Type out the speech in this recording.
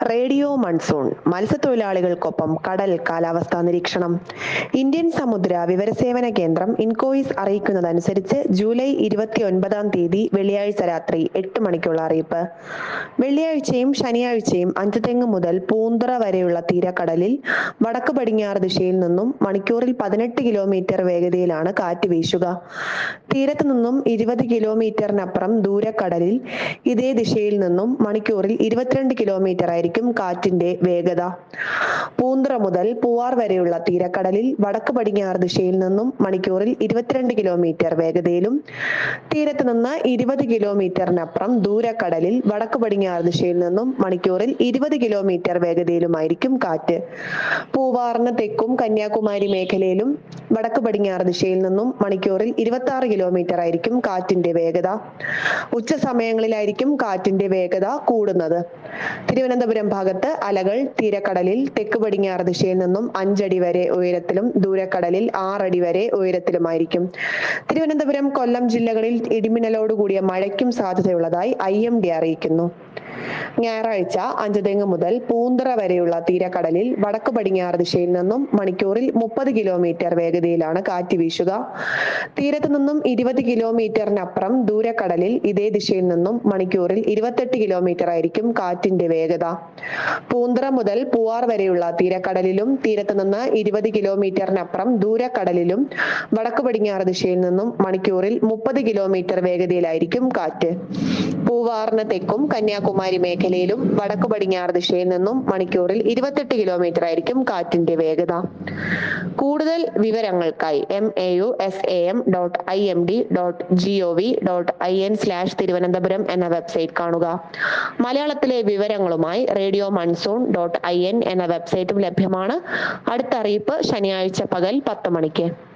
radio monsoon മത്സ്യത്തൊഴിലാളികൾക്കൊപ്പം കടൽ കാലാവസ്ഥാ നിരീക്ഷണം ഇന്ത്യൻ സമുദ്ര വിവരസേവന കേന്ദ്രം ഇൻകോയിസ് അറിയിക്കുന്നതനുസരിച്ച് ജൂലൈ ഇരുപത്തി ഒൻപതാം തീയതി വെള്ളിയാഴ്ച രാത്രി എട്ട് മണിക്കുള്ള അറിയിപ്പ് വെള്ളിയാഴ്ചയും ശനിയാഴ്ചയും അഞ്ചുതെങ്ങ് മുതൽ പൂന്തറ വരെയുള്ള തീരക്കടലിൽ വടക്ക് പടിഞ്ഞാറ് ദിശയിൽ നിന്നും മണിക്കൂറിൽ പതിനെട്ട് കിലോമീറ്റർ വേഗതയിലാണ് കാറ്റ് വീശുക തീരത്ത് നിന്നും ഇരുപത് കിലോമീറ്ററിനപ്പുറം ദൂരക്കടലിൽ ഇതേ ദിശയിൽ നിന്നും മണിക്കൂറിൽ ഇരുപത്തിരണ്ട് കിലോമീറ്റർ ആയിരിക്കും കാറ്റിന്റെ വേഗത പൂന്തറ മുതൽ പൂവാർ വരെയുള്ള തീരക്കടലിൽ വടക്ക് പടിഞ്ഞാറ് ദിശയിൽ നിന്നും മണിക്കൂറിൽ ഇരുപത്തിരണ്ട് കിലോമീറ്റർ വേഗതയിലും തീരത്ത് നിന്ന് ഇരുപത് കിലോമീറ്ററിനപ്പുറം ദൂരക്കടലിൽ വടക്ക് പടിഞ്ഞാറ് ദിശയിൽ നിന്നും മണിക്കൂറിൽ ഇരുപത് കിലോമീറ്റർ വേഗതയിലുമായിരിക്കും കാറ്റ് പൂവാറിന് തെക്കും കന്യാകുമാരി മേഖലയിലും വടക്ക് പടിഞ്ഞാറ് ദിശയിൽ നിന്നും മണിക്കൂറിൽ ഇരുപത്തി ആറ് കിലോമീറ്റർ ആയിരിക്കും കാറ്റിന്റെ വേഗത ഉച്ച സമയങ്ങളിലായിരിക്കും കാറ്റിന്റെ വേഗത കൂടുന്നത് തിരുവനന്തപുരം ഭാഗത്ത് അലകൾ തീരക്കടലിൽ തെക്ക് പടിഞ്ഞാറ് ദിശയിൽ നിന്നും അഞ്ചടി വരെ ഉയരത്തിലും ദൂരക്കടലിൽ ആറടി വരെ ഉയരത്തിലുമായിരിക്കും തിരുവനന്തപുരം കൊല്ലം ജില്ലകളിൽ ഇടിമിന്നലോട് കൂടിയ മഴയ്ക്കും സാധ്യതയുള്ളതായി ഐ എം ഡി അറിയിക്കുന്നു ഞായറാഴ്ച അഞ്ചുതെങ്ങ് മുതൽ പൂന്തറ വരെയുള്ള തീരക്കടലിൽ വടക്ക് പടിഞ്ഞാറ് ദിശയിൽ നിന്നും മണിക്കൂറിൽ മുപ്പത് കിലോമീറ്റർ വേഗതയിലാണ് കാറ്റ് വീശുക തീരത്ത് നിന്നും ഇരുപത് കിലോമീറ്ററിനപ്പുറം ദൂരക്കടലിൽ ഇതേ ദിശയിൽ നിന്നും മണിക്കൂറിൽ ഇരുപത്തെട്ട് കിലോമീറ്റർ ആയിരിക്കും കാറ്റിന്റെ വേഗത പൂന്തറ മുതൽ പൂവാർ വരെയുള്ള തീരക്കടലിലും തീരത്ത് നിന്ന് ഇരുപത് കിലോമീറ്ററിനപ്പുറം ദൂരക്കടലിലും വടക്ക് പടിഞ്ഞാറ് ദിശയിൽ നിന്നും മണിക്കൂറിൽ മുപ്പത് കിലോമീറ്റർ വേഗതയിലായിരിക്കും കാറ്റ് പൂവാറിന് തെക്കും കന്യാകുമാരി മേഖലയിലും വടക്ക് പടിഞ്ഞാറ് ദിശയിൽ നിന്നും മണിക്കൂറിൽ ഇരുപത്തെട്ട് കിലോമീറ്റർ ആയിരിക്കും കാറ്റിന്റെ വേഗത കൂടുതൽ വിവരങ്ങൾക്കായി M A U S A M dot I M D dot G O V dot I N slash Thiruvananthapuram എന്ന വെബ്സൈറ്റ് കാണുക മലയാളത്തിലെ വിവരങ്ങളുമായി radio monsoon dot I N എന്ന വെബ്സൈറ്റും ലഭ്യമാണ് അടുത്ത അറിയിപ്പ് ശനിയാഴ്ച പകൽ പത്ത് മണിക്ക്